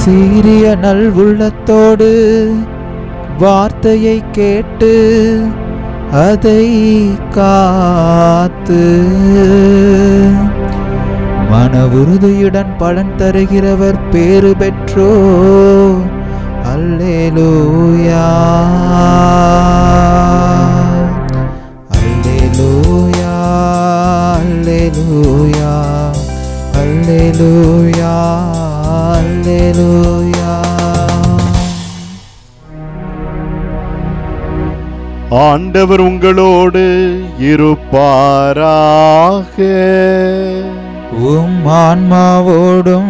சீரிய நல்வுள்ளத்தோடு வார்த்தையை கேட்டு அதை காத்து மன உறுதியுடன் பலன் தருகிறவர் பேறு பெற்றோ அல்லேலூயா அல்லேலூயா அல்லேலூயா அல்லேலூயா அல்லேலூயா ஆண்டவர் உங்களோடு இருப்பாராக உம் ஆன்மாவோடும்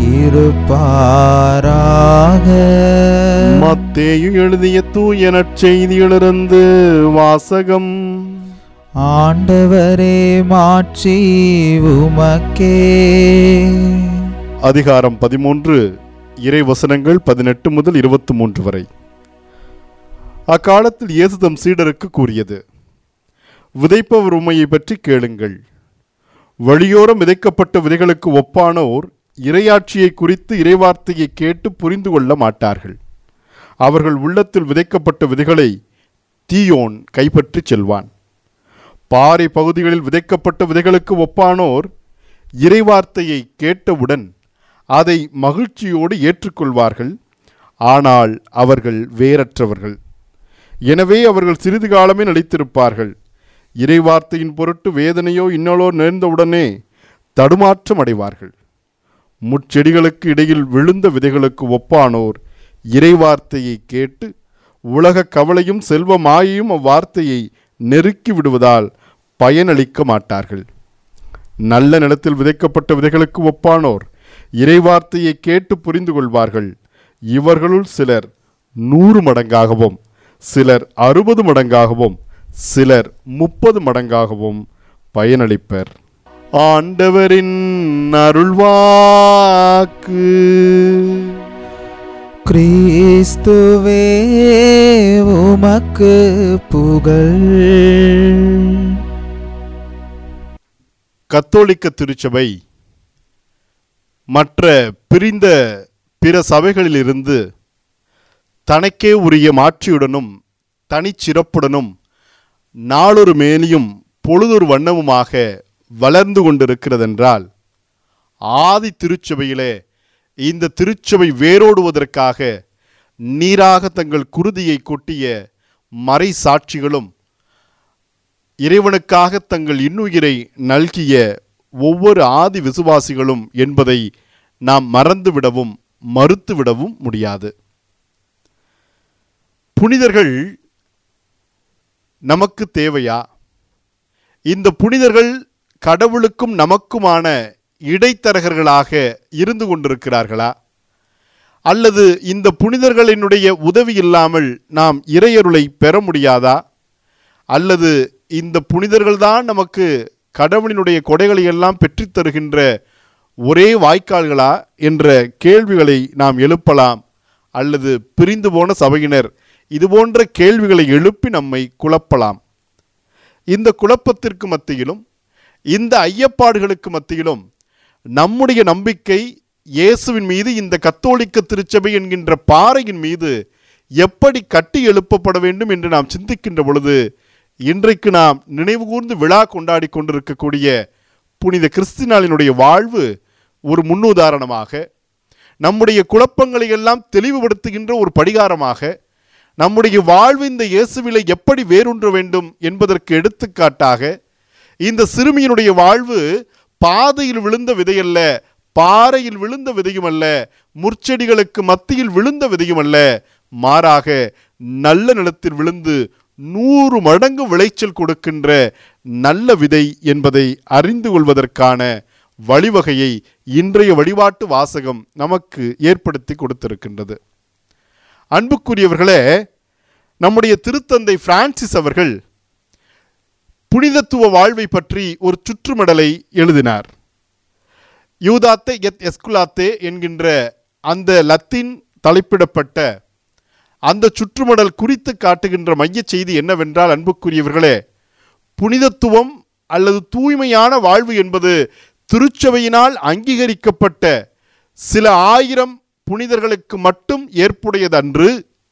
இருப்பாராக மத்தேயு எழுதிய தூய நற்செய்தியிலிருந்து வாசகம் ஆண்டவரே மாட்சி உமக்கே அதிகாரம் பதிமூன்று இறை வசனங்கள் பதினெட்டு முதல் இருபத்தி மூன்று வரை அக்காலத்தில் இயேசு தம் சீடருக்கு கூறியது விதைப்பவர் உண்மையை பற்றி கேளுங்கள் வழியோரம் விதைக்கப்பட்ட விதைகளுக்கு ஒப்பானோர் இறையாட்சியை குறித்து இறைவார்த்தையை கேட்டு புரிந்து கொள்ள மாட்டார்கள் அவர்கள் உள்ளத்தில் விதைக்கப்பட்ட விதைகளை தீயோன் கைப்பற்றிச் செல்வான் பாறை பகுதிகளில் விதைக்கப்பட்ட விதைகளுக்கு ஒப்பானோர் இறைவார்த்தையை கேட்டவுடன் அதை மகிழ்ச்சியோடு ஏற்றுக்கொள்வார்கள் ஆனால் அவர்கள் வேரற்றவர்கள் எனவே அவர்கள் சிறிது காலமே நடித்திருப்பார்கள் இறைவார்த்தையின் பொருட்டு வேதனையோ இன்னலோ நேர்ந்தவுடனே தடுமாற்றம் அடைவார்கள் முட்செடிகளுக்கு இடையில் விழுந்த விதைகளுக்கு ஒப்பானோர் இறைவார்த்தையை கேட்டு உலக கவலையும் செல்வ மாயையும் அவ்வார்த்தையை நெருக்கி விடுவதால் பயனளிக்க மாட்டார்கள் நல்ல நிலத்தில் விதைக்கப்பட்ட விதைகளுக்கு ஒப்பானோர் இறைவார்த்தையை கேட்டு புரிந்து கொள்வார்கள் இவர்களுள் சிலர் நூறு மடங்காகவும் சிலர் அறுபது மடங்காகவும் சிலர் முப்பது மடங்காகவும் பயனளிப்பர் ஆண்டவரின் அருள்வாக்கு கிறிஸ்துவே உமக்கு புகழ் கத்தோலிக்க திருச்சபை மற்ற பிரிந்த பிற சபைகளிலிருந்து தனக்கே உரிய மாட்சியுடனும் தனிச்சிறப்புடனும் நாளொரு மேனியும் பொழுதொரு வண்ணமுமாக வளர்ந்து கொண்டிருக்கிறதென்றால் ஆதி திருச்சபையிலே இந்த திருச்சபை வேரோடுவதற்காக நீராக தங்கள் குருதியை கொட்டிய மறை சாட்சிகளும் இறைவனுக்காக தங்கள் இன்னுயிரை நல்கிய ஒவ்வொரு ஆதி விசுவாசிகளும் என்பதை நாம் மறந்துவிடவும் மறுத்துவிடவும் முடியாது புனிதர்கள் நமக்கு தேவையா இந்த புனிதர்கள் கடவுளுக்கும் நமக்குமான இடைத்தரகர்களாக இருந்து கொண்டிருக்கிறார்களா அல்லது இந்த புனிதர்களினுடைய உதவி இல்லாமல் நாம் இறையருளை பெற முடியாதா அல்லது இந்த புனிதர்கள்தான் நமக்கு கடவுளினுடைய கொடைகளை எல்லாம் பெற்றுத் தருகின்ற ஒரே வாய்க்கால்களா என்ற கேள்விகளை நாம் எழுப்பலாம் அல்லது பிரிந்து போன சபையினர் இதுபோன்ற கேள்விகளை எழுப்பி நம்மை குழப்பலாம் இந்த குழப்பத்திற்கு மத்தியிலும் இந்த ஐயப்பாடுகளுக்கு மத்தியிலும் நம்முடைய நம்பிக்கை இயேசுவின் மீது இந்த கத்தோலிக்க திருச்சபை என்கின்ற பாறையின் மீது எப்படி கட்டி எழுப்பப்பட வேண்டும் என்று நாம் சிந்திக்கின்ற பொழுது இன்றைக்கு நாம் நினைவு கூர்ந்து விழா கொண்டாடி கொண்டிருக்கக்கூடிய புனித கிறிஸ்தினாலினுடைய வாழ்வு ஒரு முன்னுதாரணமாக நம்முடைய குழப்பங்களை எல்லாம் தெளிவுபடுத்துகின்ற ஒரு படிகாரமாக நம்முடைய வாழ்வு இந்த இயேசுவிலை எப்படி வேரூன்ற வேண்டும் என்பதற்கு எடுத்துக்காட்டாக இந்த சிறுமியினுடைய வாழ்வு பாதையில் விழுந்த விதையல்ல பாறையில் விழுந்த விதையும் அல்ல முற்செடிகளுக்கு மத்தியில் விழுந்த விதையும் அல்ல மாறாக நல்ல நிலத்தில் விழுந்து நூறு மடங்கு விளைச்சல் கொடுக்கின்ற நல்ல விதை என்பதை அறிந்து கொள்வதற்கான வழிவகையை இன்றைய வழிபாட்டு வாசகம் நமக்கு ஏற்படுத்தி கொடுத்திருக்கின்றது அன்புக்குரியவர்களே நம்முடைய திருத்தந்தை பிரான்சிஸ் அவர்கள் புனிதத்துவ வாழ்வை பற்றி ஒரு சுற்றுமடலை எழுதினார் யூதாத்தே எத் எஸ்குலாத்தே என்கின்ற அந்த லத்தீன் தலைப்பிடப்பட்ட அந்த சுற்றுமடல் குறித்து காட்டுகின்ற மையச் செய்தி என்னவென்றால் அன்புக்குரியவர்களே புனிதத்துவம் அல்லது தூய்மையான வாழ்வு என்பது திருச்சபையினால் அங்கீகரிக்கப்பட்ட சில ஆயிரம் புனிதர்களுக்கு மட்டும் ஏற்புடையதன்று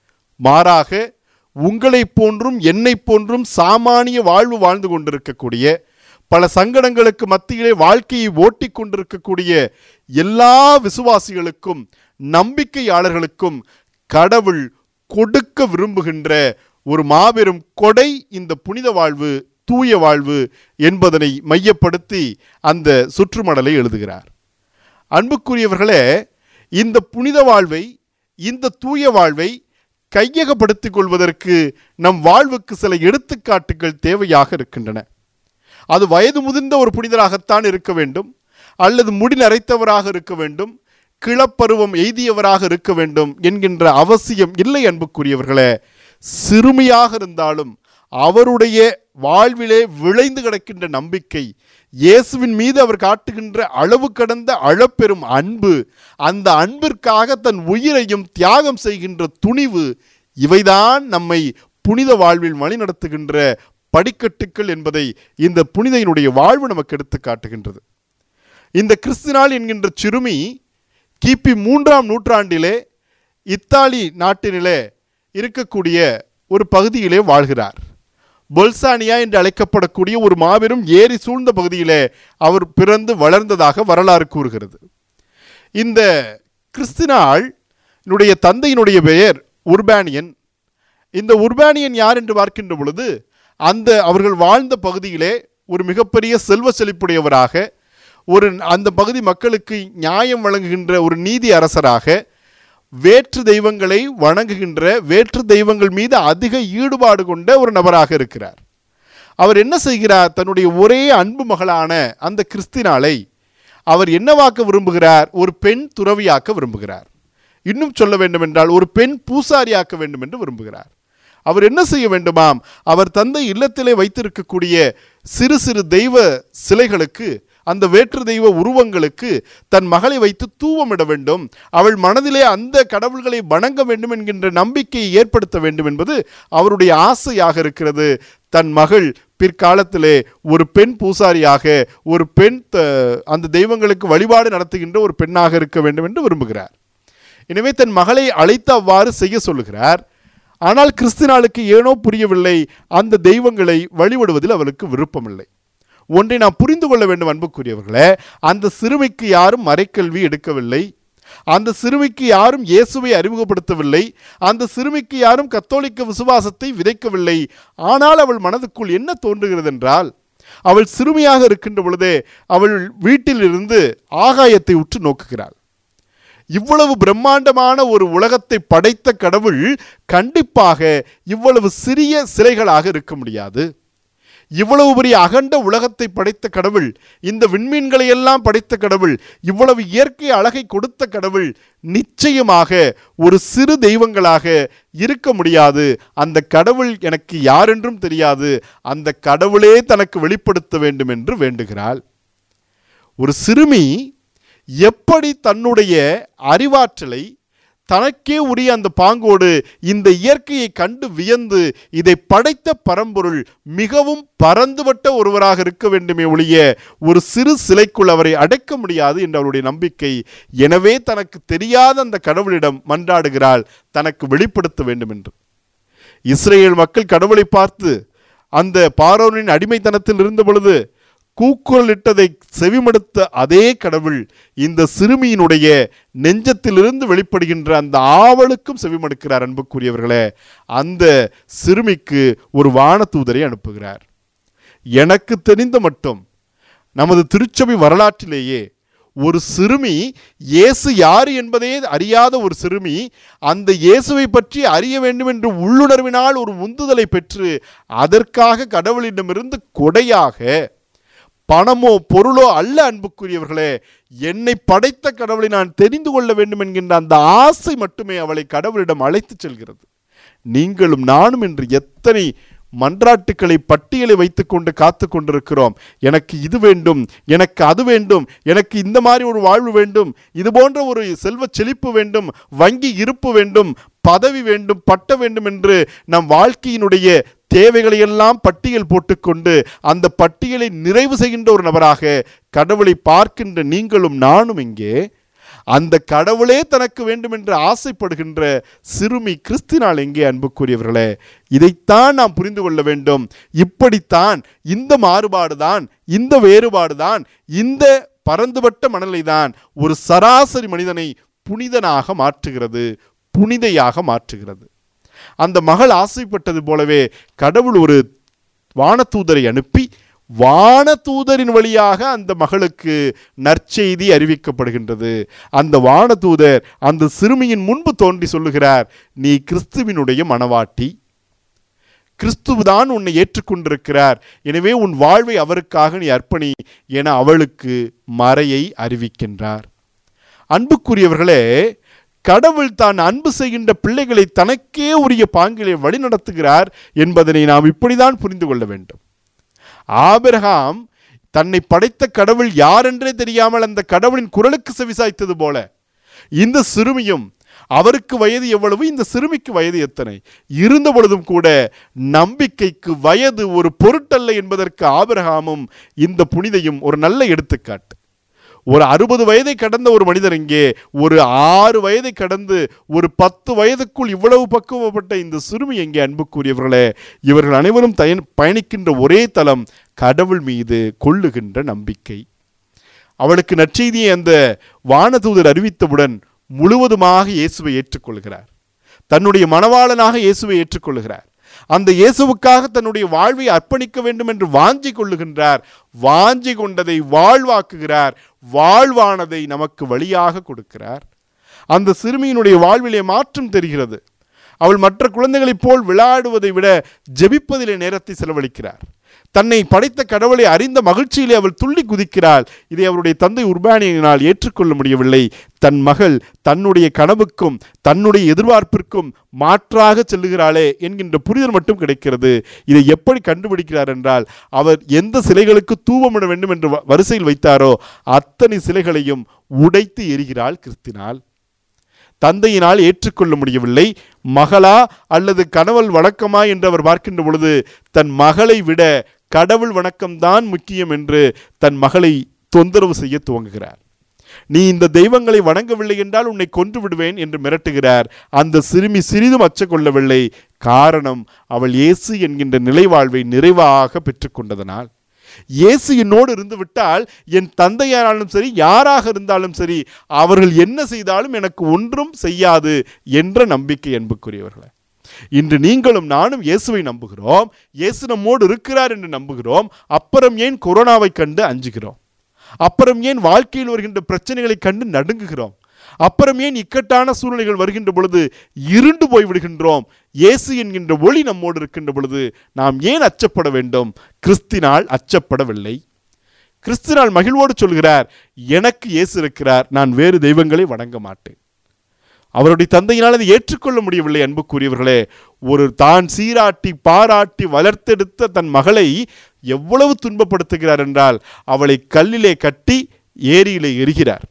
மாறாக உங்களைப் போன்றும் என்னைப் போன்றும் சாமானிய வாழ்வு வாழ்ந்து கொண்டிருக்கக்கூடிய பல சங்கடங்களுக்கு மத்தியிலே வாழ்க்கையை ஓட்டிக் கொண்டிருக்கக்கூடிய எல்லா விசுவாசிகளுக்கும் நம்பிக்கையாளர்களுக்கும் கடவுள் கொடுக்க விரும்புகின்ற ஒரு மாபெரும் கொடை இந்த புனித வாழ்வு தூய வாழ்வு என்பதனை மையப்படுத்தி அந்த சுற்றுமடலை எழுதுகிறார் அன்புக்குரியவர்களே இந்த புனித வாழ்வை இந்த தூய வாழ்வை கையகப்படுத்திக் கொள்வதற்கு நம் வாழ்வுக்கு சில எடுத்துக்காட்டுகள் தேவையாக இருக்கின்றன அது வயது முதிர்ந்த ஒரு புனிதராகத்தான் இருக்க வேண்டும் அல்லது முடி நரைத்தவராக இருக்க வேண்டும் கிளப்பருவம் எய்தியவராக இருக்க வேண்டும் என்கின்ற அவசியம் இல்லை அன்புக்குரியவர்களே சிறுமியாக இருந்தாலும் அவருடைய வாழ்விலே விளைந்து கிடக்கின்ற நம்பிக்கை இயேசுவின் மீது அவர் காட்டுகின்ற அளவு கடந்த அளப்பெரும் அன்பு அந்த அன்பிற்காக தன் உயிரையும் தியாகம் செய்கின்ற துணிவு இவைதான் நம்மை புனித வாழ்வில் வழிநடத்துகின்ற படிக்கட்டுக்கள் என்பதை இந்த புனிதையினுடைய வாழ்வு நமக்கு எடுத்து காட்டுகின்றது இந்த கிறிஸ்தினாள் என்கின்ற சிறுமி கிபி மூன்றாம் நூற்றாண்டிலே இத்தாலி நாட்டினிலே இருக்கக்கூடிய ஒரு பகுதியிலே வாழ்கிறார் பொல்சானியா என்று அழைக்கப்படக்கூடிய ஒரு மாபெரும் ஏரி சூழ்ந்த பகுதியிலே அவர் பிறந்து வளர்ந்ததாக வரலாறு கூறுகிறது இந்த கிறிஸ்தினாள் என்னுடைய தந்தையினுடைய பெயர் உர்பானியன் இந்த உர்பானியன் யார் என்று பார்க்கின்ற பொழுது அந்த அவர்கள் வாழ்ந்த பகுதியிலே ஒரு மிகப்பெரிய செல்வ செழிப்புடையவராக ஒரு அந்த பகுதி மக்களுக்கு நியாயம் வழங்குகின்ற ஒரு நீதி அரசராக வேற்று தெய்வங்களை வணங்குகின்ற வேற்று தெய்வங்கள் மீது அதிக ஈடுபாடு கொண்ட ஒரு நபராக இருக்கிறார் அவர் என்ன செய்கிறார் தன்னுடைய ஒரே அன்பு மகளான அந்த கிறிஸ்தினாலை அவர் என்னவாக்க விரும்புகிறார் ஒரு பெண் துறவியாக்க விரும்புகிறார் இன்னும் சொல்ல வேண்டும் என்றால் ஒரு பெண் பூசாரியாக்க வேண்டும் என்று விரும்புகிறார் அவர் என்ன செய்ய வேண்டுமாம் அவர் தந்தை இல்லத்திலே வைத்திருக்கக்கூடிய சிறு சிறு தெய்வ சிலைகளுக்கு அந்த வேற்று தெய்வ உருவங்களுக்கு தன் மகளை வைத்து தூவமிட வேண்டும் அவள் மனதிலே அந்த கடவுள்களை வணங்க வேண்டும் என்கின்ற நம்பிக்கையை ஏற்படுத்த வேண்டும் என்பது அவருடைய ஆசையாக இருக்கிறது தன் மகள் பிற்காலத்திலே ஒரு பெண் பூசாரியாக ஒரு பெண் த- அந்த தெய்வங்களுக்கு வழிபாடு நடத்துகின்ற ஒரு பெண்ணாக இருக்க வேண்டும் என்று விரும்புகிறார் எனவே தன் மகளை அழைத்து அவ்வாறு செய்ய சொல்லுகிறார் ஆனால் கிறிஸ்தினாளுக்கு ஏனோ புரியவில்லை அந்த தெய்வங்களை வழிபடுவதில் அவளுக்கு விருப்பமில்லை ஒன்றை நாம் புரிந்து கொள்ள வேண்டும் அன்புக்குரியவர்களே அந்த சிறுமிக்கு யாரும் மறைக்கல்வி எடுக்கவில்லை அந்த சிறுமிக்கு யாரும் இயேசுவை அறிமுகப்படுத்தவில்லை அந்த சிறுமிக்கு யாரும் கத்தோலிக்க விசுவாசத்தை விதைக்கவில்லை ஆனால் அவள் மனதுக்குள் என்ன தோன்றுகிறது என்றால் அவள் சிறுமியாக இருக்கின்ற பொழுதே அவள் வீட்டிலிருந்து ஆகாயத்தை உற்று நோக்குகிறாள் இவ்வளவு பிரம்மாண்டமான ஒரு உலகத்தை படைத்த கடவுள் கண்டிப்பாக இவ்வளவு சிறிய சிலைகளாக இருக்க முடியாது இவ்வளவு பெரிய அகண்ட உலகத்தை படைத்த கடவுள் இந்த விண்மீன்களை எல்லாம் படைத்த கடவுள் இவ்வளவு இயற்கை அழகை கொடுத்த கடவுள் நிச்சயமாக ஒரு சிறு தெய்வங்களாக இருக்க முடியாது அந்த கடவுள் எனக்கு யாரென்றும் தெரியாது அந்த கடவுளே தனக்கு வெளிப்படுத்த வேண்டும் என்று வேண்டுகிறாள் ஒரு சிறுமி எப்படி தன்னுடைய அறிவாற்றலை தனக்கே உரிய அந்த பாங்கோடு இந்த இயற்கையை கண்டு வியந்து இதை படைத்த பரம்பொருள் மிகவும் பரந்துபட்ட ஒருவராக இருக்க வேண்டுமே ஒழிய ஒரு சிறு சிலைக்குள் அவரை அடைக்க முடியாது என்ற அவருடைய நம்பிக்கை எனவே தனக்கு தெரியாத அந்த கடவுளிடம் மன்றாடுகிறாள் தனக்கு வெளிப்படுத்த வேண்டும் என்று இஸ்ரேல் மக்கள் கடவுளை பார்த்து அந்த பாரோனின் அடிமைத்தனத்தில் இருந்த பொழுது கூக்குரலிட்டதை செவிமடுத்த அதே கடவுள் இந்த சிறுமியினுடைய நெஞ்சத்திலிருந்து வெளிப்படுகின்ற அந்த ஆவலுக்கும் செவிமடுக்கிறார் அன்புக்குரியவர்களே அந்த சிறுமிக்கு ஒரு வானதூதரை அனுப்புகிறார் எனக்கு தெரிந்த மட்டும் நமது திருச்சபை வரலாற்றிலேயே ஒரு சிறுமி இயேசு யார் என்பதே அறியாத ஒரு சிறுமி அந்த இயேசுவை பற்றி அறிய வேண்டும் என்று உள்ளுணர்வினால் ஒரு உந்துதலை பெற்று அதற்காக கடவுளிடமிருந்து கொடையாக பணமோ பொருளோ அல்ல அன்புக்குரியவர்களே என்னை படைத்த கடவுளை நான் தெரிந்து கொள்ள வேண்டும் என்கின்ற அந்த ஆசை மட்டுமே அவளை கடவுளிடம் அழைத்துச் செல்கிறது நீங்களும் நானும் என்று எத்தனை மன்றாட்டுக்களை பட்டியலை வைத்துக்கொண்டு காத்து கொண்டிருக்கிறோம் எனக்கு இது வேண்டும் எனக்கு அது வேண்டும் எனக்கு இந்த மாதிரி ஒரு வாழ்வு வேண்டும் இது போன்ற ஒரு செல்வ செழிப்பு வேண்டும் வங்கி இருப்பு வேண்டும் பதவி வேண்டும் பட்ட வேண்டும் என்று நம் வாழ்க்கையினுடைய தேவைகளையெல்லாம் பட்டியல் போட்டுக்கொண்டு அந்த பட்டியலை நிறைவு செய்கின்ற ஒரு நபராக கடவுளை பார்க்கின்ற நீங்களும் நானும் இங்கே அந்த கடவுளே தனக்கு வேண்டும் என்று ஆசைப்படுகின்ற சிறுமி கிறிஸ்தினால் எங்கே அன்புக்குரியவர்களே இதைத்தான் நாம் புரிந்து கொள்ள வேண்டும் இப்படித்தான் இந்த மாறுபாடுதான் இந்த வேறுபாடுதான் இந்த பரந்துபட்ட மணலை தான் ஒரு சராசரி மனிதனை புனிதனாக மாற்றுகிறது புனிதையாக மாற்றுகிறது அந்த மகள் ஆசைப்பட்டது போலவே கடவுள் ஒரு வானதூதரை அனுப்பி வானதூதரின் வழியாக அந்த மகளுக்கு நற்செய்தி அறிவிக்கப்படுகின்றது அந்த வானதூதர் அந்த சிறுமியின் முன்பு தோன்றி சொல்லுகிறார் நீ கிறிஸ்துவினுடைய மணவாட்டி கிறிஸ்துவுதான் உன்னை ஏற்றுக்கொண்டிருக்கிறார் எனவே உன் வாழ்வை அவருக்காக நீ அர்ப்பணி என அவளுக்கு மறையை அறிவிக்கின்றார் அன்புக்குரியவர்களே கடவுள் தான் அன்பு செய்கின்ற பிள்ளைகளை தனக்கே உரிய பாங்கிலே வழிநடத்துகிறார் என்பதனை நாம் இப்படிதான் புரிந்து கொள்ள வேண்டும் ஆபிரகாம் தன்னை படைத்த கடவுள் யாரென்றே தெரியாமல் அந்த கடவுளின் குரலுக்கு செவிசாய்த்தது போல இந்த சிறுமியும் அவருக்கு வயது எவ்வளவு இந்த சிறுமிக்கு வயது எத்தனை இருந்த பொழுதும் கூட நம்பிக்கைக்கு வயது ஒரு பொருட்டல்ல என்பதற்கு ஆபிரகாமும் இந்த புனிதையும் ஒரு நல்ல எடுத்துக்காட்டு ஒரு அறுபது வயதை கடந்த ஒரு மனிதர் இங்கே ஒரு ஆறு வயதை கடந்து ஒரு பத்து வயதுக்குள் இவ்வளவு பக்குவப்பட்ட இந்த சிறுமி எங்கே அன்புக்குரியவர்களே இவர்கள் அனைவரும் தயன் பயணிக்கின்ற ஒரே தலம் கடவுள் மீது கொள்ளுகின்ற நம்பிக்கை அவளுக்கு நற்செய்தியை அந்த வானதூதர் அறிவித்தவுடன் முழுவதுமாக இயேசுவை ஏற்றுக்கொள்கிறார் தன்னுடைய மணவாளனாக இயேசுவை ஏற்றுக்கொள்கிறார் அந்த இயேசுவுக்காக தன்னுடைய வாழ்வை அர்ப்பணிக்க வேண்டும் என்று வாஞ்சி கொள்ளுகின்றார் வாஞ்சி கொண்டதை வாழ்வாக்குகிறார் வாழ்வானதை நமக்கு வழியாக கொடுக்கிறார் அந்த சிறுமியினுடைய வாழ்விலே மாற்றம் தெரிகிறது அவள் மற்ற குழந்தைகளைப் போல் விளையாடுவதை விட ஜெபிப்பதிலே நேரத்தை செலவழிக்கிறார் தன்னை படைத்த கடவுளை அறிந்த மகிழ்ச்சியிலே அவள் துள்ளி குதிக்கிறாள் இதை அவருடைய தந்தை உர்பானியினால் ஏற்றுக்கொள்ள முடியவில்லை தன் மகள் தன்னுடைய கனவுக்கும் தன்னுடைய எதிர்பார்ப்பிற்கும் மாற்றாக செல்லுகிறாளே என்கின்ற புரிதல் மட்டும் கிடைக்கிறது இதை எப்படி கண்டுபிடிக்கிறார் என்றால் அவர் எந்த சிலைகளுக்கு தூவமிட வேண்டும் என்று வ- வரிசையில் வைத்தாரோ அத்தனை சிலைகளையும் உடைத்து எரிகிறாள் கிறிஸ்தினால் தந்தையினால் ஏற்றுக்கொள்ள முடியவில்லை மகளா அல்லது கணவல் வணக்கமா என்று அவர் பார்க்கின்ற பொழுது தன் மகளை விட கடவுள் வணக்கம்தான் முக்கியம் என்று தன் மகளை தொந்தரவு செய்ய துவங்குகிறார் நீ இந்த தெய்வங்களை வணங்கவில்லை என்றால் உன்னை கொன்று விடுவேன் என்று மிரட்டுகிறார் அந்த சிறுமி சிறிதும் அச்ச கொள்ளவில்லை காரணம் அவள் இயேசு என்கின்ற நிலைவாழ்வை நிறைவாக பெற்றுக்கொண்டதனால் இயேசு என்னோடு இருந்து விட்டால் என் தந்தையாராலும் சரி யாராக இருந்தாலும் சரி அவர்கள் என்ன செய்தாலும் எனக்கு ஒன்றும் செய்யாது என்ற நம்பிக்கை அன்புக்குரியவர்களே இன்று நீங்களும் நானும் இயேசுவை நம்புகிறோம் இயேசு நம்மோடு இருக்கிறார் என்று நம்புகிறோம் அப்புறம் ஏன் கொரோனாவை கண்டு அஞ்சுகிறோம் அப்புறம் ஏன் வாழ்க்கையில் வருகின்ற பிரச்சனைகளை கண்டு நடுங்குகிறோம் அப்புறம் ஏன் இக்கட்டான சூழ்நிலைகள் வருகின்ற பொழுது இருண்டு போய் விடுகின்றோம் இயேசு என்கின்ற ஒளி நம்மோடு இருக்கின்ற பொழுது நாம் ஏன் அச்சப்பட வேண்டும் கிறிஸ்தினால் அச்சப்படவில்லை கிறிஸ்தினால் மகிழ்வோடு சொல்கிறார் எனக்கு இயேசு இருக்கிறார் நான் வேறு தெய்வங்களை வணங்க மாட்டேன் அவருடைய தந்தையினால் அதை ஏற்றுக்கொள்ள முடியவில்லை அன்புக்குரியவர்களே ஒரு தான் சீராட்டி பாராட்டி வளர்த்தெடுத்த தன் மகளை எவ்வளவு துன்பப்படுத்துகிறார் என்றால் அவளை கல்லிலே கட்டி ஏரியிலே எரிகிறார்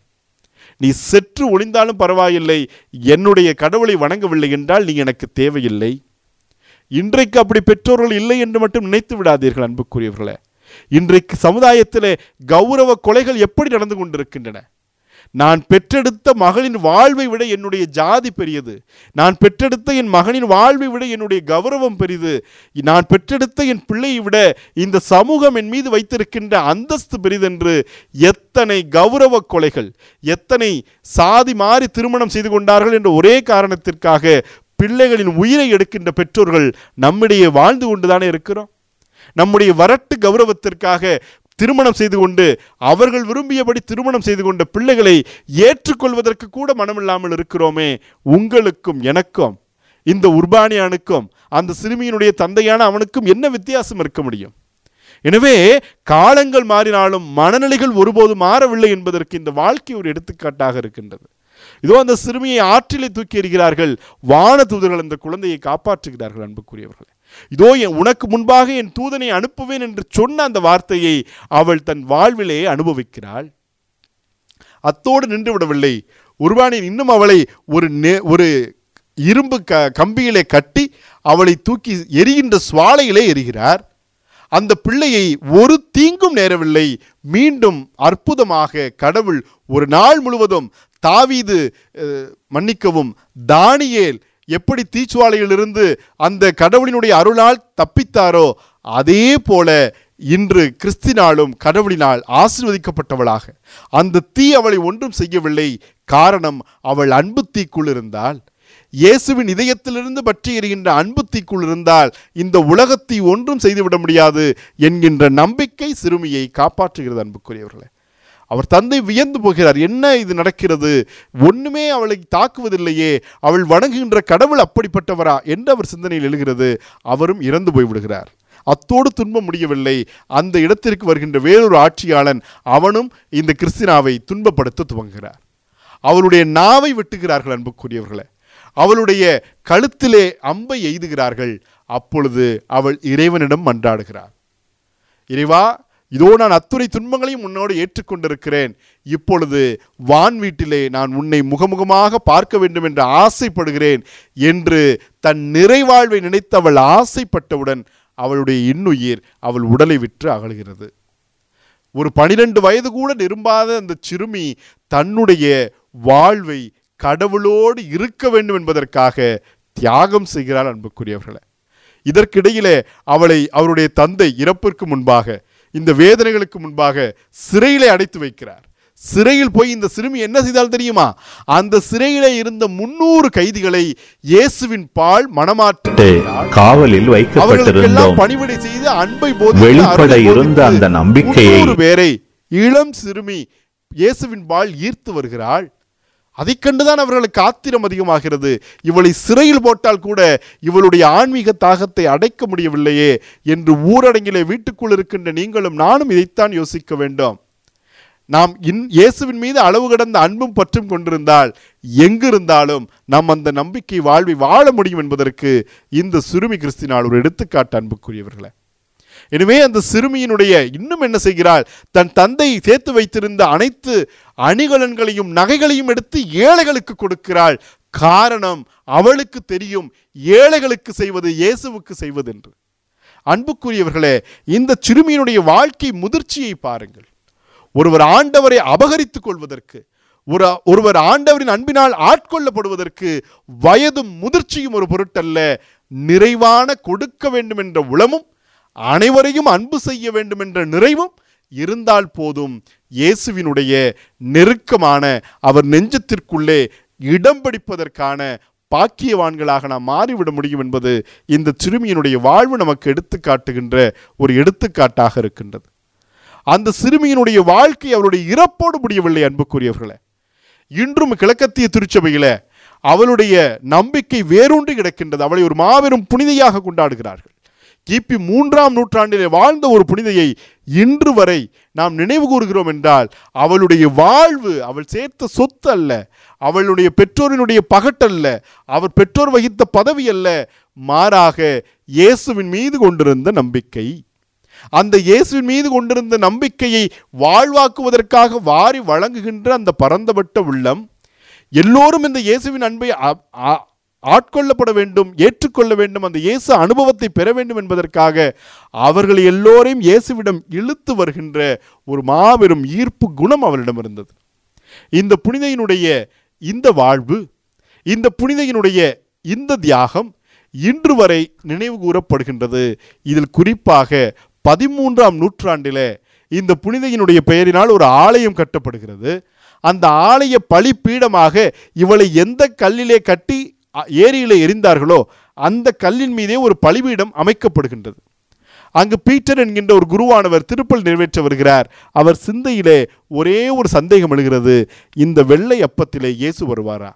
நீ செற்று ஒளிந்தாலும் பரவாயில்லை என்னுடைய கடவுளை வணங்கவில்லை என்றால் நீ எனக்கு தேவையில்லை இன்றைக்கு அப்படி பெற்றோர்கள் இல்லை என்று மட்டும் நினைத்து விடாதீர்கள் அன்புக்குரியவர்களே இன்றைக்கு சமுதாயத்திலே கௌரவ கொலைகள் எப்படி நடந்து கொண்டிருக்கின்றன நான் பெற்றெடுத்த மகளின் வாழ்வை விட என்னுடைய ஜாதி பெரியது நான் பெற்றெடுத்த என் மகனின் வாழ்வை விட என்னுடைய கௌரவம் பெரிது நான் பெற்றெடுத்த என் பிள்ளையை விட இந்த சமூகம் என் மீது வைத்திருக்கின்ற அந்தஸ்து பெரிதென்று எத்தனை கௌரவ கொலைகள் எத்தனை சாதி மாறி திருமணம் செய்து கொண்டார்கள் என்ற ஒரே காரணத்திற்காக பிள்ளைகளின் உயிரை எடுக்கின்ற பெற்றோர்கள் நம்மிடையே வாழ்ந்து கொண்டுதானே இருக்கிறோம் நம்முடைய வரட்டு கௌரவத்திற்காக திருமணம் செய்து கொண்டு அவர்கள் விரும்பியபடி திருமணம் செய்து கொண்ட பிள்ளைகளை ஏற்றுக்கொள்வதற்கு கூட மனமில்லாமல் இருக்கிறோமே உங்களுக்கும் எனக்கும் இந்த உர்பானியானுக்கும் அந்த சிறுமியினுடைய தந்தையான அவனுக்கும் என்ன வித்தியாசம் இருக்க முடியும் எனவே காலங்கள் மாறினாலும் மனநிலைகள் ஒருபோதும் மாறவில்லை என்பதற்கு இந்த வாழ்க்கை ஒரு எடுத்துக்காட்டாக இருக்கின்றது இதோ அந்த சிறுமியை ஆற்றிலே தூக்கி எறிகிறார்கள் வான தூதர்கள் அந்த குழந்தையை காப்பாற்றுகிறார்கள் அன்புக்குரியவர்களே இதோ என் உனக்கு முன்பாக என் தூதனை அனுப்புவேன் என்று சொன்ன அந்த வார்த்தையை அவள் தன் வாழ்விலே அனுபவிக்கிறாள் அத்தோடு நின்று விடவில்லை உருவானின் இன்னும் அவளை ஒரு நெ- ஒரு இரும்பு க கம்பியிலே கட்டி அவளை தூக்கி எரிகின்ற சுவாலையிலே எரிகிறார் அந்த பிள்ளையை ஒரு தீங்கும் நேரவில்லை மீண்டும் அற்புதமாக கடவுள் ஒரு நாள் முழுவதும் தாவீது அஹ், மன்னிக்கவும் தானியேல் எப்படி தீச்சுவாலையிலிருந்து அந்த கடவுளினுடைய அருளால் தப்பித்தாரோ அதே போல இன்று கிறிஸ்தினாலும் கடவுளினால் ஆசீர்வதிக்கப்பட்டவளாக அந்த தீ அவளை ஒன்றும் செய்யவில்லை காரணம் அவள் அன்பு தீக்குள் இருந்தால் இயேசுவின் இதயத்திலிருந்து பற்றி எறிகின்ற அன்பு தீக்குள் இருந்தால் இந்த உலகத்தை ஒன்றும் செய்துவிட முடியாது என்கின்ற நம்பிக்கை சிறுமியை காப்பாற்றுகிறது அன்புக்குரியவர்களே அவர் தந்தை வியந்து போகிறார் என்ன இது நடக்கிறது ஒண்ணுமே அவளை தாக்குவதில்லையே அவள் வணங்குகின்ற கடவுள் அப்படிப்பட்டவரா என்று அவர் சிந்தனையில் எழுகிறது அவரும் இறந்து போய்விடுகிறார் அத்தோடு துன்பம் முடியவில்லை அந்த இடத்திற்கு வருகின்ற வேறொரு ஆட்சியாளன் அவனும் இந்த கிறிஸ்தினாவை துன்பப்படுத்த துவங்குகிறார் அவளுடைய நாவை வெட்டுகிறார்கள் அன்புக்குரியவர்களே அவளுடைய கழுத்திலே அம்பை எய்துகிறார்கள் அப்பொழுது அவள் இறைவனிடம் மன்றாடுகிறார் இறைவா இதோ நான் அத்துணை துன்பங்களையும் உன்னோடு ஏற்றுக்கொண்டிருக்கிறேன் இப்பொழுது வான் வீட்டிலே நான் உன்னை முகமுகமாக பார்க்க வேண்டும் என்று ஆசைப்படுகிறேன் என்று தன் நிறைவாழ்வை நினைத்து அவள் ஆசைப்பட்டவுடன் அவளுடைய இன்னுயிர் அவள் உடலை விற்று அகலுகிறது ஒரு பனிரெண்டு வயது கூட நிரும்பாத அந்த சிறுமி தன்னுடைய வாழ்வை கடவுளோடு இருக்க வேண்டும் என்பதற்காக தியாகம் செய்கிறார் அன்புக்குரியவர்களே இதற்கிடையிலே அவளை அவருடைய தந்தை இறப்பிற்கு முன்பாக இந்த வேதனைகளுக்கு முன்பாக சிறையிலே அடைத்து வைக்கிறார் சிறையில் போய் இந்த சிறுமி என்ன செய்தால் தெரியுமா அந்த சிறையிலே இருந்த முன்னூறு கைதிகளை இயேசுவின் பால் மனமாற்றம் விட்டு செய்தாள். காவலில் அவர்களுக்கெல்லாம் வைக்கப்பட்டிருந்தோம் பணிவிடை செய்து அன்பை போதித்து, வெளிப்பட அருளை இருந்த போதித்து, அந்த நம்பிக்கையை முன்னூறு பேரை இளம் சிறுமி இயேசுவின் பால் ஈர்த்து வருகிறாள் அதைக் கண்டுதான் அவர்களுக்கு ஆத்திரம் அதிகமாகிறது இவளை சிறையில் போட்டால் கூட இவளுடைய ஆன்மீக தாகத்தை அடைக்க முடியவில்லையே என்று ஊரடங்கிலே வீட்டுக்குள் இருக்கின்ற நீங்களும் நானும் இதைத்தான் யோசிக்க வேண்டும் நாம் இன் இயேசுவின் மீது அளவு கடந்த அன்பும் பற்றும் கொண்டிருந்தால் எங்கிருந்தாலும் நாம் அந்த நம்பிக்கை வாழ்வை வாழ முடியும் என்பதற்கு இந்த சிறுமி கிறிஸ்தினால் ஒரு எடுத்துக்காட்டு அன்புக்குரியவர்களே எனவே அந்த சிறுமியினுடைய இன்னும் என்ன செய்கிறாள் தன் தந்தை சேர்த்து வைத்திருந்த அனைத்து அணிகலன்களையும் நகைகளையும் எடுத்து ஏழைகளுக்கு கொடுக்கிறாள் காரணம் அவளுக்கு தெரியும் ஏழைகளுக்கு செய்வது இயேசுவுக்கு செய்வதென்று அன்புக்குரியவர்களே இந்த சிறுமியினுடைய வாழ்க்கை முதிர்ச்சியை பாருங்கள் ஒருவர் ஆண்டவரை அபகரித்துக் கொள்வதற்கு ஒரு ஒருவர் ஆண்டவரின் அன்பினால் ஆட்கொள்ளப்படுவதற்கு வயதும் முதிர்ச்சியும் ஒரு பொருட்டல்ல நிறைவான கொடுக்க வேண்டும் என்ற உளமும் அனைவரையும் அன்பு செய்ய வேண்டும் என்ற நிறைவும் இருந்தால் போதும் இயேசுவினுடைய நெருக்கமான அவர் நெஞ்சத்திற்குள்ளே இடம் பிடிப்பதற்கான பாக்கியவான்களாக நாம் மாறிவிட முடியும் என்பது இந்த சிறுமியினுடைய வாழ்வு நமக்கு எடுத்து காட்டுகின்ற ஒரு எடுத்துக்காட்டாக இருக்கின்றது அந்த சிறுமியினுடைய வாழ்க்கை அவருடைய இறப்போடு முடியவில்லை அன்புக்குரியவர்களே இன்றும் கிழக்கத்திய திருச்சபையில அவளுடைய நம்பிக்கை வேரூன்றி கிடக்கின்றது அவளை ஒரு மாபெரும் புனிதையாக கொண்டாடுகிறார்கள் கிபி மூன்றாம் நூற்றாண்டிலே வாழ்ந்த ஒரு புனிதையை இன்று வரை நாம் நினைவு கூறுகிறோம் என்றால் அவளுடைய வாழ்வு அவள் சேர்த்த சொத்து அல்ல அவளுடைய பெற்றோரினுடைய பகட்டல்ல அவர் பெற்றோர் வகித்த பதவி அல்ல மாறாக இயேசுவின் மீது கொண்டிருந்த நம்பிக்கை அந்த இயேசுவின் மீது கொண்டிருந்த நம்பிக்கையை வாழ்வாக்குவதற்காக வாரி வழங்குகின்ற அந்த பரந்தப்பட்ட உள்ளம் எல்லோரும் இந்த இயேசுவின் அன்பை ஆ- ஆ- ஆட்கொள்ளப்பட வேண்டும் ஏற்றுக்கொள்ள வேண்டும் அந்த இயேசு அனுபவத்தை பெற வேண்டும் என்பதற்காக அவர்கள் எல்லோரையும் இயேசுவிடம் இழுத்து வருகின்ற ஒரு மாபெரும் ஈர்ப்பு குணம் அவளிடம் இருந்தது இந்த புனிதையினுடைய இந்த வாழ்வு இந்த புனிதையினுடைய இந்த தியாகம் இன்று வரை நினைவு கூறப்படுகின்றது இதில் குறிப்பாக பதிமூன்றாம் நூற்றாண்டிலே இந்த புனிதையினுடைய பெயரினால் ஒரு ஆலயம் கட்டப்படுகிறது அந்த ஆலய பலிப்பீடமாக இவளை எந்த கல்லிலே கட்டி அ, ஏரியிலே எரிந்தார்களோ அந்த கல்லின் மீதே ஒரு பலிபீடம் அமைக்கப்படுகின்றது அங்கு பீட்டர் என்கின்ற ஒரு குருவானவர் திருப்பல் நிறைவேற்ற வருகிறார் அவர் சிந்தையிலே ஒரே ஒரு சந்தேகம் எழுகிறது இந்த வெள்ளை அப்பத்திலே இயேசு வருவாரா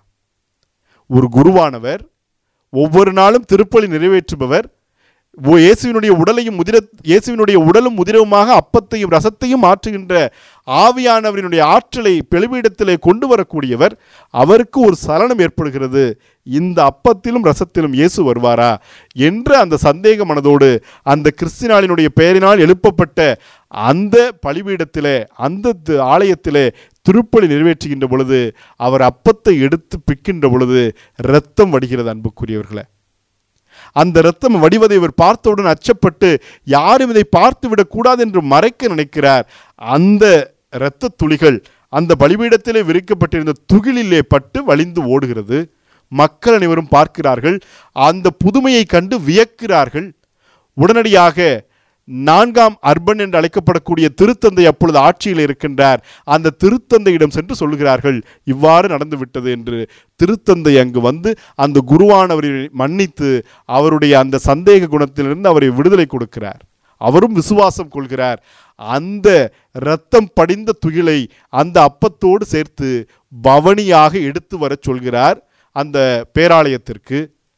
ஒரு குருவானவர் ஒவ்வொரு நாளும் திருப்பலி நிறைவேற்றுபவர் ஓ- இயேசுவினுடைய உடலையும் முதிர இயேசுவினுடைய உடலும் முதிரவுமாக அப்பத்தையும் ரசத்தையும் மாற்றுகின்ற ஆவியானவரினுடைய ஆற்றலை பெருமிடத்திலே கொண்டு வரக்கூடியவர் அவருக்கு ஒரு சலனம் ஏற்படுகிறது இந்த அப்பத்திலும் ரசத்திலும் இயேசு வருவாரா என்ற அந்த சந்தேக மனதோடு அந்த கிறிஸ்தினாலினுடைய பெயரினால் எழுப்பப்பட்ட அந்த பலிபீடத்திலே அந்த தி- ஆலயத்திலே திருப்பலி நிறைவேற்றுகின்ற பொழுது அவர் அப்பத்தை எடுத்து பிக்கின்ற பொழுது இரத்தம் வடிகிறது அன்புக்குரியவர்களே அந்த இரத்தம் வடிவதை இவர் பார்த்தவுடன் அச்சப்பட்டு யாரும் இதை பார்த்து விடக்கூடாது என்று மறைக்க நினைக்கிறார் அந்த இரத்த துளிகள் அந்த பலிபீடத்திலே விரிக்கப்பட்டிருந்த துகிலிலே பட்டு வழிந்து ஓடுகிறது மக்கள் அனைவரும் பார்க்கிறார்கள் அந்த புதுமையை கண்டு வியக்கிறார்கள் உடனடியாக நான்காம் அர்பன் என்று அழைக்கப்படக்கூடிய திருத்தந்தை அப்பொழுது ஆட்சியில் இருக்கின்றார் அந்த திருத்தந்தையிடம் சென்று சொல்லுகிறார்கள் இவ்வாறு நடந்து விட்டது என்று திருத்தந்தை அங்கு வந்து அந்த குருவானவரை மன்னித்து அவருடைய அந்த சந்தேக குணத்திலிருந்து அவரை விடுதலை கொடுக்கிறார் அவரும் விசுவாசம் கொள்கிறார் அந்த இரத்தம் படிந்த துகிலை அந்த அப்பத்தோடு சேர்த்து பவனியாக எடுத்து வரச் சொல்கிறார் அந்த பேராலயத்திற்கு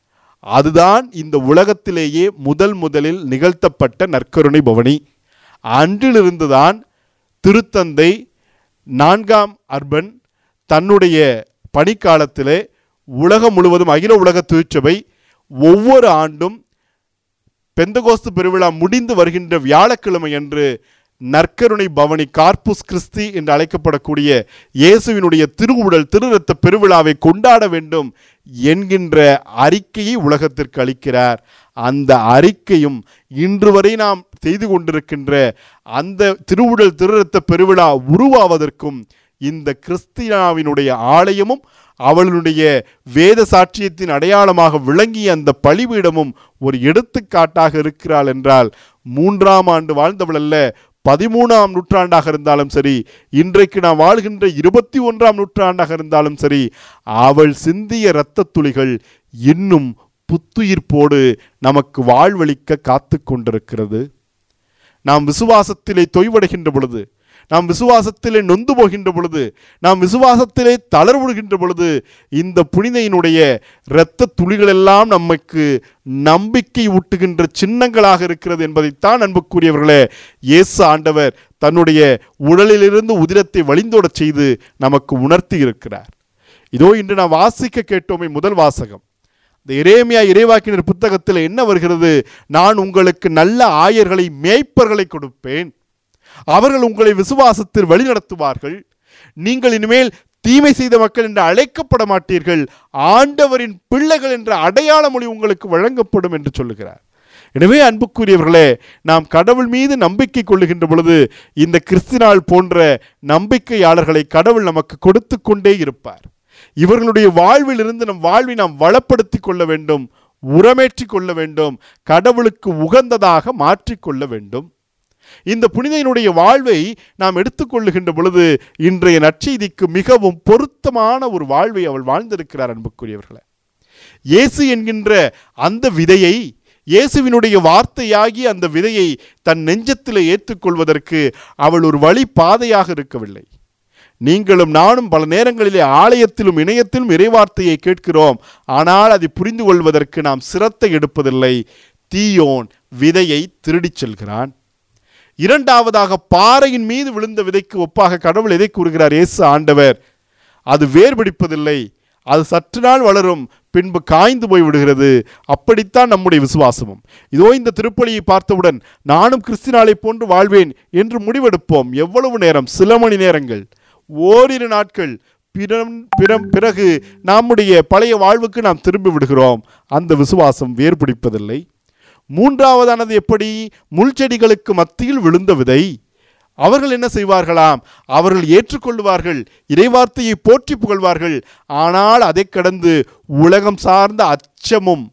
அதுதான் இந்த உலகத்திலேயே முதல் முதலில் நிகழ்த்தப்பட்ட நற்கருணை பவனி அன்றிலிருந்துதான் திருத்தந்தை நான்காம் அர்பன் தன்னுடைய பணிக்காலத்திலே உலகம் முழுவதும் அகில உலக திருச்சபை ஒவ்வொரு ஆண்டும் பெந்தகோஸ்து பெருவிழா முடிந்து வருகின்ற வியாழக்கிழமை அன்று நற்கருணை பவனி கார்புஸ் கிறிஸ்தி என்று அழைக்கப்படக்கூடிய இயேசுவினுடைய திருவுடல் திருரத்த பெருவிழாவை கொண்டாட வேண்டும் என்கின்ற அறிக்கையை உலகத்திற்கு அளிக்கிறார் அந்த அறிக்கையும் இன்று வரை நாம் செய்து கொண்டிருக்கின்ற அந்த திருவுடல் திருரத்த பெருவிழா உருவாவதற்கும் இந்த கிறிஸ்தியாவினுடைய ஆலயமும் அவளுடைய வேத சாட்சியத்தின் அடையாளமாக விளங்கிய அந்த பலிபீடமும் ஒரு எடுத்துக்காட்டாக இருக்கிறாள் என்றால் மூன்றாம் ஆண்டு வாழ்ந்தவள் அல்ல பதிமூணாம் நூற்றாண்டாக இருந்தாலும் சரி இன்றைக்கு நாம் வாழ்கின்ற இருபத்தி ஒன்றாம் நூற்றாண்டாக இருந்தாலும் சரி அவள் சிந்திய இரத்த துளிகள் இன்னும் புத்துயிர்ப்போடு நமக்கு வாழ்வளிக்க காத்து கொண்டிருக்கிறது நாம் விசுவாசத்திலே தொய்வடைகின்ற பொழுது நாம் விசுவாசத்திலே நொந்து போகின்ற பொழுது நாம் விசுவாசத்திலே தளர்வுடுகின்ற பொழுது இந்த புனிதையினுடைய இரத்த துளிகளெல்லாம் நமக்கு நம்பிக்கை ஊட்டுகின்ற சின்னங்களாக இருக்கிறது என்பதைத்தான் அன்புக்குரியவர்களே இயேசு ஆண்டவர் தன்னுடைய உடலிலிருந்து உதிரத்தை வழிந்தோடச் செய்து நமக்கு உணர்த்தி இருக்கிறார் இதோ இன்று நாம் வாசிக்க கேட்டோமே முதல் வாசகம் இந்த எரேமியா இறைவாக்கினர் புத்தகத்தில் என்ன வருகிறது நான் உங்களுக்கு நல்ல ஆயர்களை மேய்ப்பர்களை கொடுப்பேன் அவர்கள் உங்களை விசுவாசத்தில் வழிநடத்துவார்கள் நீங்கள் இனிமேல் தீமை செய்த மக்கள் என்று அழைக்கப்பட மாட்டீர்கள் ஆண்டவரின் பிள்ளைகள் என்ற அடையாள மொழி உங்களுக்கு வழங்கப்படும் என்று சொல்லுகிறார் எனவே அன்புக்குரியவர்களே நாம் கடவுள் மீது நம்பிக்கை கொள்ளுகின்ற பொழுது இந்த கிறிஸ்தினாள் போன்ற நம்பிக்கையாளர்களை கடவுள் நமக்கு கொடுத்து கொண்டே இருப்பார் இவர்களுடைய வாழ்வில் இருந்து நம் வாழ்வை நாம் வளப்படுத்தி கொள்ள வேண்டும் உரமேற்றி கொள்ள வேண்டும் கடவுளுக்கு உகந்ததாக மாற்றிக்கொள்ள வேண்டும் இந்த புனிதையினுடைய வாழ்வை நாம் எடுத்துக்கொள்ளுகின்ற பொழுது இன்றைய நற்செய்திக்கு மிகவும் பொருத்தமான ஒரு வாழ்வை அவள் வாழ்ந்திருக்கிறார் அன்புக்குரியவர்களே இயேசு என்கின்ற அந்த விதையை இயேசுவினுடைய வார்த்தையாகி அந்த விதையை தன் நெஞ்சத்தில் ஏற்றுக்கொள்வதற்கு அவள் ஒரு வழி பாதையாக இருக்கவில்லை நீங்களும் நானும் பல நேரங்களிலே ஆலயத்திலும் இணையத்திலும் இறைவார்த்தையை கேட்கிறோம் ஆனால் அதை புரிந்து கொள்வதற்கு நாம் சிரத்தை எடுப்பதில்லை தீயோன் விதையை திருடிச் செல்கிறான் இரண்டாவதாக பாறையின் மீது விழுந்த விதைக்கு ஒப்பாக கடவுள் எதை கூறுகிறார் இயேசு ஆண்டவர் அது வேர் பிடிப்பதில்லை அது சற்று நாள் வளரும் பின்பு காய்ந்து போய் விடுகிறது அப்படித்தான் நம்முடைய விசுவாசமும் இதோ இந்த திருப்பலியை பார்த்தவுடன் நானும் கிறிஸ்தினாலை போன்று வாழ்வேன் என்று முடிவெடுப்போம் எவ்வளவு நேரம் சில மணி நேரங்கள் ஓரிரு நாட்கள் பிறம் பிறம் பிறகு நம்முடைய பழைய வாழ்வுக்கு நாம் திரும்பி விடுகிறோம் அந்த விசுவாசம் வேர் பிடிப்பதில்லை மூன்றாவதானது எப்படி முள்செடிகளுக்கு மத்தியில் விழுந்த விதை அவர்கள் என்ன செய்வார்களாம் அவர்கள் ஏற்றுக்கொள்வார்கள் இறைவார்த்தையை போற்றி புகழ்வார்கள் ஆனால் அதை கடந்து உலகம் சார்ந்த அச்சமும்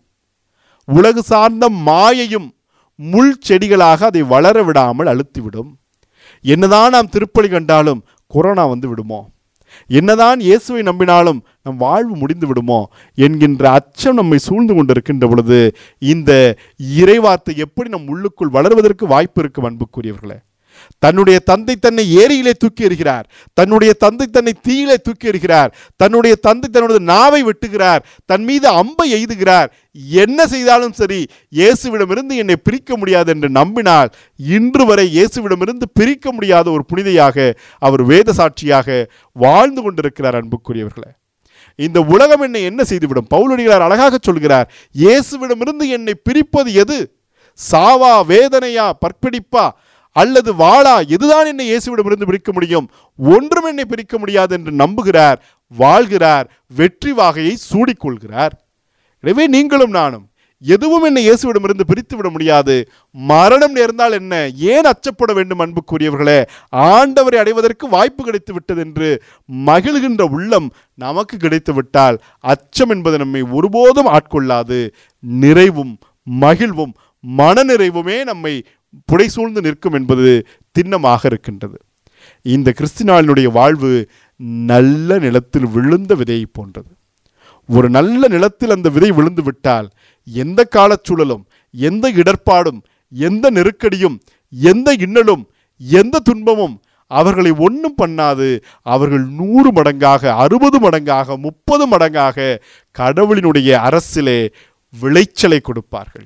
உலகு சார்ந்த மாயையும் முள் செடிகளாக அதை வளர விடாமல் அழுத்திவிடும் என்னதான் நாம் திருப்பலி கண்டாலும் கொரோனா வந்து விடுமோ என்னதான் இயேசுவை நம்பினாலும் நம் வாழ்வு முடிந்து விடுமோ என்கின்ற அச்சம் நம்மை சூழ்ந்து கொண்டிருக்கின்ற பொழுது இந்த இறைவார்த்தை எப்படி நம் உள்ளுக்குள் வளர்வதற்கு வாய்ப்பு இருக்கும் அன்புக்குரியவர்களே தன்னுடைய தந்தை தன்னை ஏரியிலே தூக்கி எறிகிறார் தன்னுடைய தந்தை தன்னை தீயிலே தூக்கி எறிகிறார் தன்னுடைய தந்தை தன்னுடைய நாவை வெட்டுகிறார் தன் மீது அம்பை எய்துகிறார் என்ன செய்தாலும் சரி இயேசுவிடமிருந்து என்னை பிரிக்க முடியாது என்று நம்பினால் இன்று வரை இயேசுவிடமிருந்து பிரிக்க முடியாத ஒரு புனிதையாக அவர் வேத சாட்சியாக வாழ்ந்து கொண்டிருக்கிறார் அன்புக்குரியவர்களே இந்த உலகம் என்னை என்ன செய்துவிடும் பவுலடிகளார் அழகாக சொல்கிறார் இயேசுவிடமிருந்து என்னை பிரிப்பது எது சாவா வேதனையா பற்பிடிப்பா அல்லது வாளா எதுதான் என்னை இயேசுவிடமிருந்து பிரிக்க முடியும் ஒன்றும் என்னை பிரிக்க முடியாது என்று நம்புகிறார் வாழ்கிறார் வெற்றி வாகையை சூடிக்கொள்கிறார் எனவே நீங்களும் நானும் எதுவும் என்னை இயேசுவிடமிருந்து பிரித்து விட முடியாது மரணம் நேர்ந்தால் என்ன ஏன் அச்சப்பட வேண்டும் அன்புக்குரியவர்களே ஆண்டவரை அடைவதற்கு வாய்ப்பு கிடைத்து விட்டது என்று மகிழ்கின்ற உள்ளம் நமக்கு கிடைத்து விட்டால் அச்சம் என்பது நம்மை ஒருபோதும் ஆட்கொள்ளாது நிறைவும் மகிழ்வும் மனநிறைவுமே நம்மை புடைசூழ்ந்து நிற்கும் என்பது திண்ணமாக இருக்கின்றது இந்த கிறிஸ்தினாளினுடைய வாழ்வு நல்ல நிலத்தில் விழுந்த விதையை போன்றது ஒரு நல்ல நிலத்தில் அந்த விதை விழுந்து விட்டால் எந்த காலச்சூழலும் எந்த இடர்பாடும் எந்த நெருக்கடியும் எந்த இன்னலும் எந்த துன்பமும் அவர்களை ஒன்றும் பண்ணாது அவர்கள் நூறு மடங்காக அறுபது மடங்காக முப்பது மடங்காக கடவுளினுடைய அரசிலே விளைச்சலை கொடுப்பார்கள்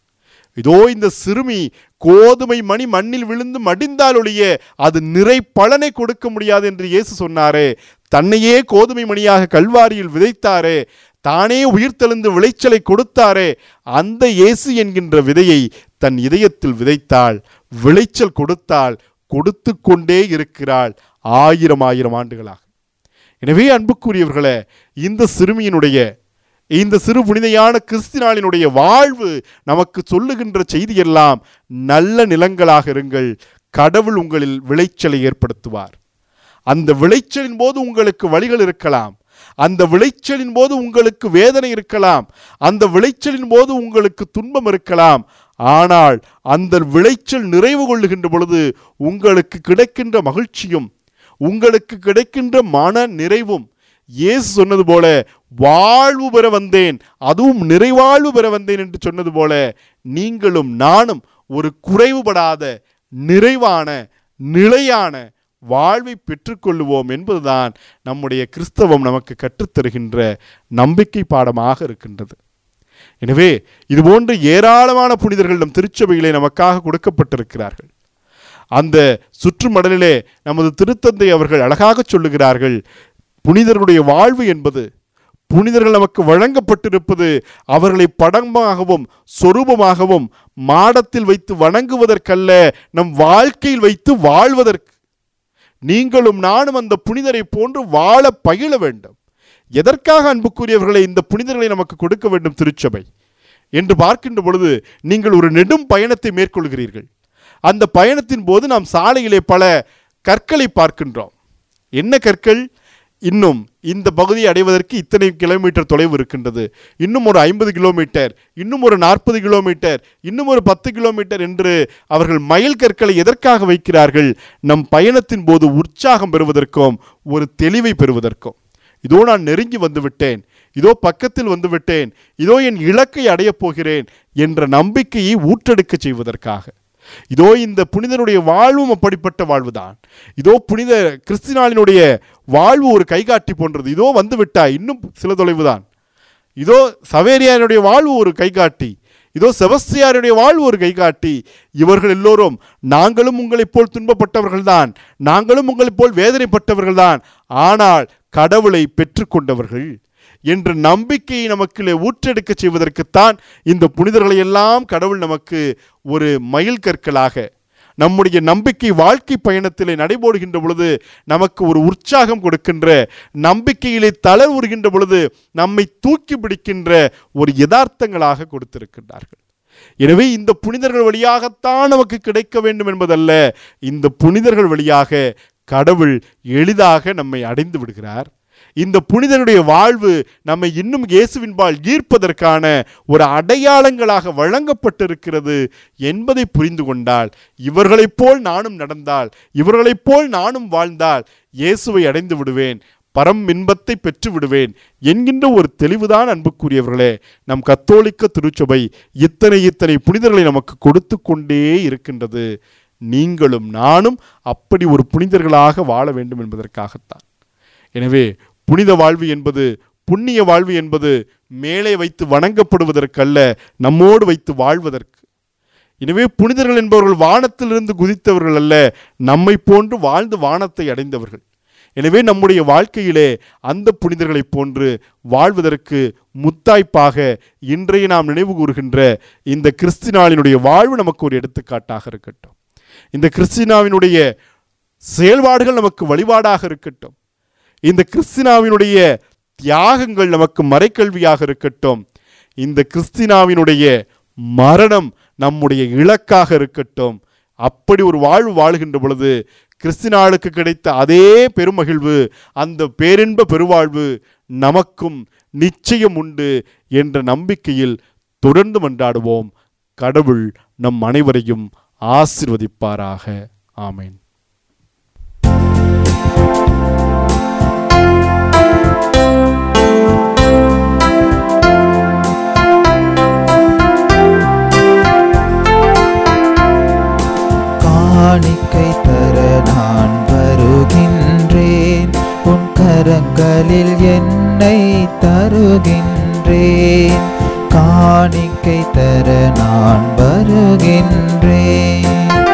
இதோ இந்த சிறுமி கோதுமை மணி மண்ணில் விழுந்து மடிந்தால் ஒழிய அது நிறை பலனை கொடுக்க முடியாது என்று இயேசு சொன்னாரே தன்னையே கோதுமை மணியாக கல்வாரியில் விதைத்தாரே தானே உயிர்த்தெழுந்து விளைச்சலை கொடுத்தாரே அந்த இயேசு என்கின்ற விதையை தன் இதயத்தில் விதைத்தாள் விளைச்சல் கொடுத்தால் கொடுத்து கொண்டே இருக்கிறாள் ஆயிரம் ஆயிரம் ஆண்டுகளாக எனவே அன்புக்குரியவர்களே இந்த சிறுமியினுடைய இந்த சிறு புனிதையான கிறிஸ்தினாளினுடைய வாழ்வு நமக்கு சொல்லுகின்ற செய்தியெல்லாம் நல்ல நிலங்களாக இருங்கள் கடவுள் உங்களில் விளைச்சலை ஏற்படுத்துவார் அந்த விளைச்சலின் போது உங்களுக்கு வழிகள் இருக்கலாம் அந்த விளைச்சலின் போது உங்களுக்கு வேதனை இருக்கலாம் அந்த விளைச்சலின் போது உங்களுக்கு துன்பம் இருக்கலாம் ஆனால் அந்த விளைச்சல் நிறைவு கொள்ளுகின்ற பொழுது உங்களுக்கு கிடைக்கின்ற மகிழ்ச்சியும் உங்களுக்கு கிடைக்கின்ற மன நிறைவும் இயேசு சொன்னது போல வாழ்வு பெற வந்தேன் அதுவும் நிறைவாழ்வு பெற வந்தேன் என்று சொன்னது போல நீங்களும் நானும் ஒரு குறைவுபடாத நிறைவான நிலையான வாழ்வை பெற்றுக்கொள்ளுவோம் என்பதுதான் நம்முடைய கிறிஸ்தவம் நமக்கு கற்றுத்தருகின்ற நம்பிக்கை பாடமாக இருக்கின்றது எனவே இதுபோன்ற ஏராளமான புனிதர்கள் நம் திருச்சபையிலே நமக்காக கொடுக்கப்பட்டிருக்கிறார்கள் அந்த சுற்றுமடலிலே நமது திருத்தந்தை அவர்கள் அழகாக சொல்லுகிறார்கள் புனிதர்களுடைய வாழ்வு என்பது புனிதர்கள் நமக்கு வழங்கப்பட்டிருப்பது அவர்களை படமாகவும் சொரூபமாகவும் மாடத்தில் வைத்து வணங்குவதற்கல்ல நம் வாழ்க்கையில் வைத்து வாழ்வதற்கு நீங்களும் நானும் அந்த புனிதரை போன்று வாழ பயில வேண்டும் எதற்காக அன்புக்குரியவர்களை இந்த புனிதர்களை நமக்கு கொடுக்க வேண்டும் திருச்சபை என்று பார்க்கின்ற பொழுது நீங்கள் ஒரு நெடும் பயணத்தை மேற்கொள்கிறீர்கள் அந்த பயணத்தின் போது நாம் சாலையிலே பல கற்களை பார்க்கின்றோம் என்ன கற்கள் இன்னும் இந்த பகுதியை அடைவதற்கு இத்தனை கிலோமீட்டர் தொலைவு இருக்கின்றது இன்னும் ஒரு ஐம்பது கிலோமீட்டர் இன்னும் ஒரு நாற்பது கிலோமீட்டர் இன்னும் ஒரு பத்து கிலோமீட்டர் என்று அவர்கள் மைல் கற்களை எதற்காக வைக்கிறார்கள் நம் பயணத்தின் போது உற்சாகம் பெறுவதற்கும் ஒரு தெளிவை பெறுவதற்கும் இதோ நான் நெருங்கி வந்து விட்டேன் இதோ பக்கத்தில் வந்து விட்டேன் இதோ என் இலக்கை அடையப் போகிறேன் என்ற நம்பிக்கையை ஊற்றெடுக்க செய்வதற்காக இதோ இந்த புனிதனுடைய வாழ்வும் அப்படிப்பட்ட வாழ்வுதான் இதோ புனித கிறிஸ்தினாலினுடைய வாழ்வு ஒரு கைகாட்டி போன்றது இதோ வந்து விட்டாய் இன்னும் சில தொலைவுதான் இதோ சவேரியாருடைய வாழ்வு ஒரு கைகாட்டி இதோ செபஸ்தியாருடைய வாழ்வு ஒரு கைகாட்டி இவர்கள் எல்லோரும் நாங்களும் உங்களைப் போல் துன்பப்பட்டவர்கள்தான் நாங்களும் உங்களைப் போல் வேதனைப்பட்டவர்கள்தான் ஆனால் கடவுளை பெற்றுக்கொண்டவர்கள் என்ற நம்பிக்கையை நமக்கு ஊற்றெடுக்க செய்வதற்குத்தான் இந்த புனிதர்களை எல்லாம் கடவுள் நமக்கு ஒரு மயில் கற்களாக நம்முடைய நம்பிக்கை வாழ்க்கை பயணத்திலே நடைபோடுகின்ற பொழுது நமக்கு ஒரு உற்சாகம் கொடுக்கின்ற நம்பிக்கையிலே தளர்வுறுகின்ற பொழுது நம்மை தூக்கி பிடிக்கின்ற ஒரு யதார்த்தங்களாக கொடுத்திருக்கின்றார்கள் எனவே இந்த புனிதர்கள் வழியாகத்தான் நமக்கு கிடைக்க வேண்டும் என்பதல்ல இந்த புனிதர்கள் வழியாக கடவுள் எளிதாக நம்மை அடைந்து விடுகிறார் இந்த புனிதனுடைய வாழ்வு நம்மை இன்னும் இயேசுவின்பால் ஈர்ப்பதற்கான ஒரு அடையாளங்களாக வழங்கப்பட்டிருக்கிறது என்பதை புரிந்து கொண்டால் இவர்களைப் போல் நானும் நடந்தால் இவர்களைப் போல் நானும் வாழ்ந்தால் இயேசுவை அடைந்து விடுவேன் பரம் இன்பத்தை பெற்று விடுவேன் என்கின்ற ஒரு தெளிவுதான் அன்புக்குரியவர்களே நம் கத்தோலிக்க திருச்சபை இத்தனை இத்தனை புனிதர்களை நமக்கு கொடுத்து கொண்டே இருக்கின்றது நீங்களும் நானும் அப்படி ஒரு புனிதர்களாக வாழ வேண்டும் என்பதற்காகத்தான் எனவே புனித வாழ்வு என்பது புண்ணிய வாழ்வு என்பது மேலே வைத்து வணங்கப்படுவதற்கல்ல நம்மோடு வைத்து வாழ்வதற்கு எனவே புனிதர்கள் என்பவர்கள் வானத்திலிருந்து குதித்தவர்கள் அல்ல நம்மை போன்று வாழ்ந்து வானத்தை அடைந்தவர்கள் எனவே நம்முடைய வாழ்க்கையிலே அந்த புனிதர்களைப் போன்று வாழ்வதற்கு முத்தாய்ப்பாக இன்றைய நாம் நினைவு கூறுகின்ற இந்த கிறிஸ்தினாலினுடைய வாழ்வு நமக்கு ஒரு எடுத்துக்காட்டாக இருக்கட்டும் இந்த கிறிஸ்தினாவினுடைய செயல்பாடுகள் நமக்கு வழிபாடாக இருக்கட்டும் இந்த கிறிஸ்தினாவினுடைய தியாகங்கள் நமக்கு மறைக்கல்வியாக இருக்கட்டும் இந்த கிறிஸ்தினாவினுடைய மரணம் நம்முடைய இலக்காக இருக்கட்டும் அப்படி ஒரு வாழ்வு வாழுகின்ற பொழுது கிறிஸ்தினாளுக்கு கிடைத்த அதே பெருமகிழ்வு அந்த பேரின்ப பெருவாழ்வு நமக்கும் நிச்சயம் உண்டு என்ற நம்பிக்கையில் தொடர்ந்து மன்றாடுவோம் கடவுள் நம் அனைவரையும் ஆசிர்வதிப்பாராக ஆமென் காணிக்கை தர நான் வருகின்றேன் உன் கரங்களில் என்னை தருகின்றேன் காணிக்கை தர நான் வருகின்றேன்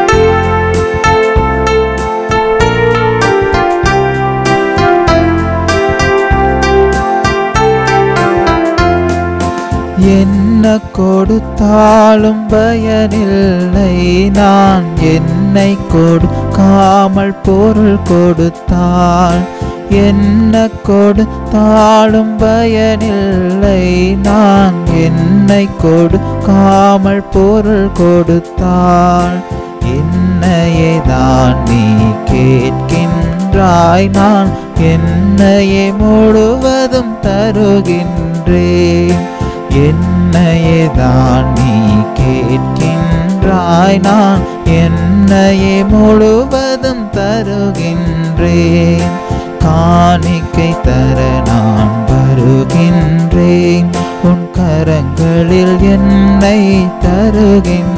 என்ன கொடுத்தாலும் பயனில்லை நான் என்னை கொடுக்காமல் பொருள் கொடுத்தான் என்ன கொடுத்தாலும் பயனில்லை நான் என்னை கொடுக்காமல் பொருள் கொடுத்தான் என்னையே தான் நீ கேட்கின்றாய் நான் என்னையே முழுவதும் தருகின்றேன் என்னையே தான் நீ கேட்கின்றாய் நான் என்னையே முழுவதும் தருகின்றேன் காணிக்கை தர நான் வருகின்றேன் உன் கரங்களில் என்னை தருகின்றேன்